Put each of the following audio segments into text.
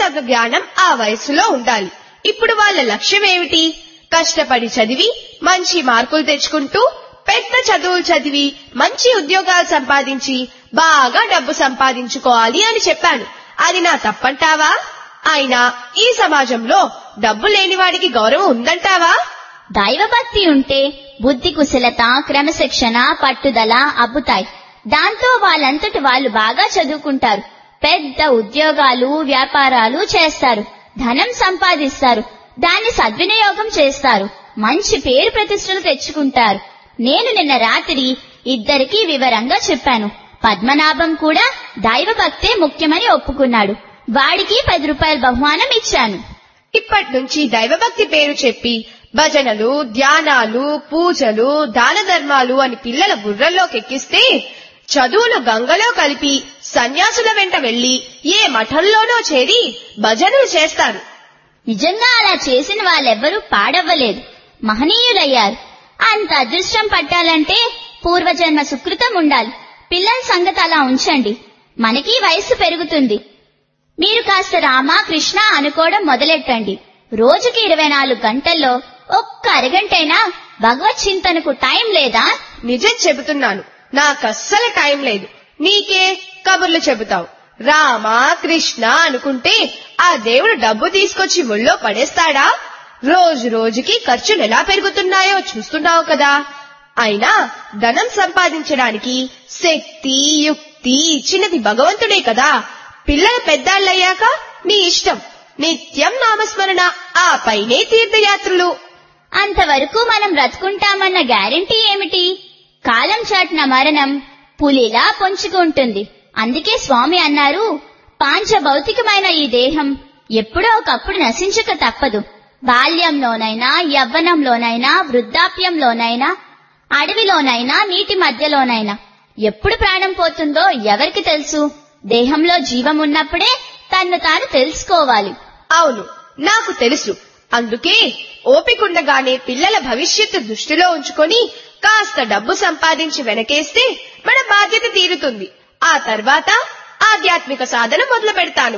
తగ్గ జ్ఞానం ఆ వయసులో ఉండాలి ఇప్పుడు వాళ్ళ లక్ష్యం ఏమిటి కష్టపడి చదివి మంచి మార్కులు తెచ్చుకుంటూ పెద్ద చదువులు చదివి మంచి ఉద్యోగాలు సంపాదించి బాగా డబ్బు సంపాదించుకోవాలి అని చెప్పాను అది నా తప్పంటావా అయినా ఈ సమాజంలో డబ్బు లేనివాడికి గౌరవం ఉందంటావా దైవభక్తి ఉంటే బుద్ధి కుశలత క్రమశిక్షణ పట్టుదల అబ్బుతాయి దాంతో వాళ్ళంతటి వాళ్ళు బాగా చదువుకుంటారు పెద్ద ఉద్యోగాలు వ్యాపారాలు చేస్తారు ధనం సంపాదిస్తారు దాన్ని సద్వినియోగం చేస్తారు మంచి పేరు ప్రతిష్టలు తెచ్చుకుంటారు నేను నిన్న రాత్రి ఇద్దరికీ వివరంగా చెప్పాను పద్మనాభం కూడా దైవభక్తే ముఖ్యమని ఒప్పుకున్నాడు వాడికి పది రూపాయల బహుమానం ఇచ్చాను ఇప్పటి నుంచి దైవభక్తి పేరు చెప్పి భజనలు ధ్యానాలు పూజలు దాన ధర్మాలు అని పిల్లల బుర్రల్లోకి ఎక్కిస్తే చదువులు గంగలో కలిపి సన్యాసుల వెంట వెళ్లి ఏ మఠంలోనో చేరి భజనలు చేస్తారు నిజంగా అలా చేసిన వాళ్ళెవ్వరూ పాడవ్వలేదు మహనీయులయ్యారు అంత అదృష్టం పట్టాలంటే పూర్వజన్మ సుకృతం ఉండాలి పిల్లల సంగతి అలా ఉంచండి మనకి వయస్సు పెరుగుతుంది మీరు కాస్త రామా కృష్ణ అనుకోవడం మొదలెట్టండి రోజుకి ఇరవై నాలుగు గంటల్లో ఒక్క అరగంటైనా భగవత్ చింతనకు టైం లేదా నిజం చెబుతున్నాను నాకస్సలు టైం లేదు నీకే కబుర్లు చెబుతావు రామ కృష్ణ అనుకుంటే ఆ దేవుడు డబ్బు తీసుకొచ్చి ఒళ్ళో పడేస్తాడా రోజు రోజుకి ఖర్చులు ఎలా పెరుగుతున్నాయో చూస్తున్నావు కదా అయినా ధనం సంపాదించడానికి శక్తి యుక్తి ఇచ్చినది భగవంతుడే కదా పిల్లలు పెద్దాళ్ళయ్యాక నీ ఇష్టం నిత్యం నామస్మరణ ఆ పైనే తీర్థయాత్రలు అంతవరకు మనం బ్రతుకుంటామన్న గ్యారెంటీ ఏమిటి కాలం చాటిన మరణం పులిలా పొంచుకుంటుంది అందుకే స్వామి అన్నారు పాంచ భౌతికమైన ఈ దేహం ఎప్పుడో ఒకప్పుడు నశించక తప్పదు బాల్యంలోనైనా యవ్వనంలోనైనా వృద్ధాప్యంలోనైనా అడవిలోనైనా నీటి మధ్యలోనైనా ఎప్పుడు ప్రాణం పోతుందో ఎవరికి తెలుసు దేహంలో జీవం ఉన్నప్పుడే తన్ను తాను తెలుసుకోవాలి అవును నాకు తెలుసు అందుకే ఓపికండగానే పిల్లల భవిష్యత్తు దృష్టిలో ఉంచుకొని కాస్త డబ్బు సంపాదించి వెనకేస్తే మన బాధ్యత తీరుతుంది ఆ తర్వాత ఆధ్యాత్మిక సాధన మొదలు పెడతాను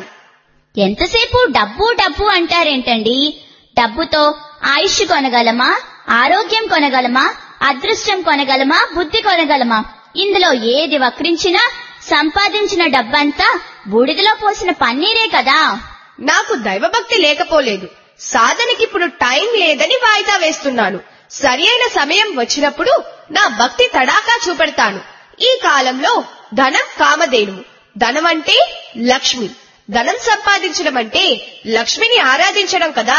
ఎంతసేపు డబ్బు డబ్బు అంటారేంటండి డబ్బుతో ఆయుష్ కొనగలమా ఆరోగ్యం కొనగలమా అదృష్టం కొనగలమా బుద్ధి కొనగలమా ఇందులో ఏది వక్రించినా సంపాదించిన డబ్బంతా బూడిదలో పోసిన పన్నీరే కదా నాకు దైవభక్తి లేకపోలేదు సాధనకిప్పుడు టైం లేదని వాయిదా వేస్తున్నాను సరి అయిన సమయం వచ్చినప్పుడు నా భక్తి తడాకా చూపెడతాను ఈ కాలంలో ధనం కామధేనువు ధనం అంటే లక్ష్మి ధనం సంపాదించడం అంటే లక్ష్మిని ఆరాధించడం కదా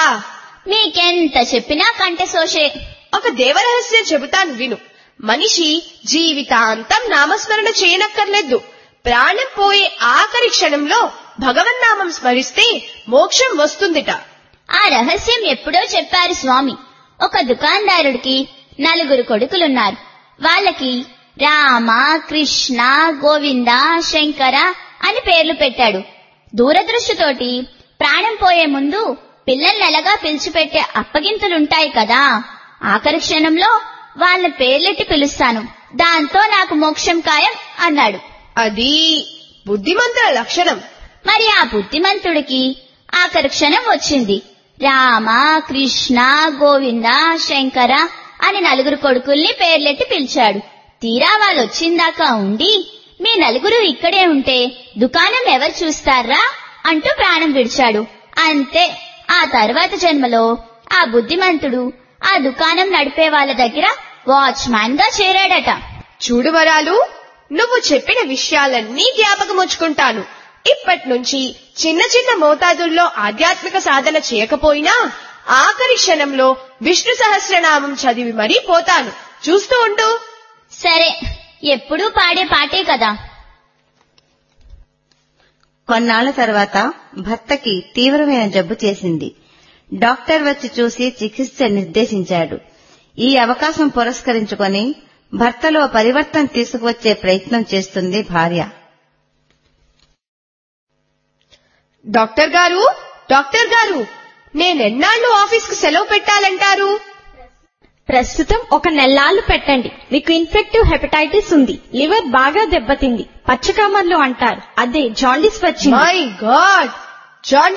మీకెంత చెప్పినా కంటె సోషే ఒక దేవరహస్యం చెబుతాను విను మనిషి జీవితాంతం నామస్మరణ చేయనక్కర్లేదు ప్రాణం పోయే ఆఖరి క్షణంలో భగవన్నామం స్మరిస్తే మోక్షం వస్తుందిట ఆ రహస్యం ఎప్పుడో చెప్పారు స్వామి ఒక దుకాందారుడికి నలుగురు కొడుకులున్నారు వాళ్ళకి రామ కృష్ణ గోవింద శంకర అని పేర్లు పెట్టాడు దూరదృష్టితోటి ప్రాణం పోయే ముందు పిల్లల్ని ఎలాగా పిలిచిపెట్టే అప్పగింతలుంటాయి కదా ఆఖరి క్షణంలో వాళ్ళ పేర్లెట్టి పిలుస్తాను దాంతో నాకు మోక్షం ఖాయం అన్నాడు అది బుద్ధిమంతుల లక్షణం మరి ఆ బుద్ధిమంతుడికి ఆఖరి క్షణం వచ్చింది రామ కృష్ణ గోవింద శంకర అని నలుగురు కొడుకుల్ని పేర్లెట్టి పిలిచాడు తీరా వాళ్ళు వచ్చిందాకా ఉండి మీ నలుగురు ఇక్కడే ఉంటే దుకాణం ఎవరు చూస్తారా అంటూ ప్రాణం విడిచాడు అంతే ఆ తర్వాత జన్మలో ఆ బుద్ధిమంతుడు ఆ దుకాణం నడిపే వాళ్ళ దగ్గర వాచ్మ్యాన్ గా చేరాడట చూడు వరాలు నువ్వు చెప్పిన విషయాలన్నీ జ్ఞాపకముంచుకుంటాను ఇప్పటి నుంచి చిన్న చిన్న మోతాదుల్లో ఆధ్యాత్మిక సాధన చేయకపోయినా ఆఖరి క్షణంలో విష్ణు సహస్రనామం చదివి మరీ పోతాను చూస్తూ ఉండు సరే ఎప్పుడూ పాడే పాటే కదా కొన్నాళ్ల తర్వాత భర్తకి తీవ్రమైన జబ్బు చేసింది డాక్టర్ వచ్చి చూసి చికిత్స నిర్దేశించాడు ఈ అవకాశం పురస్కరించుకొని భర్తలో పరివర్తన తీసుకువచ్చే ప్రయత్నం చేస్తుంది భార్య డాక్టర్ గారు డాక్టర్ గారు నేనెన్నాళ్ళు ఆఫీస్కు సెలవు పెట్టాలంటారు ప్రస్తుతం ఒక నెల్లాళ్ళు పెట్టండి మీకు ఇన్ఫెక్టివ్ హెపటైటిస్ ఉంది లివర్ బాగా దెబ్బతింది పచ్చకామర్లు అంటారు అదే జాండిస్ వచ్చింది మై గాడ్ జాన్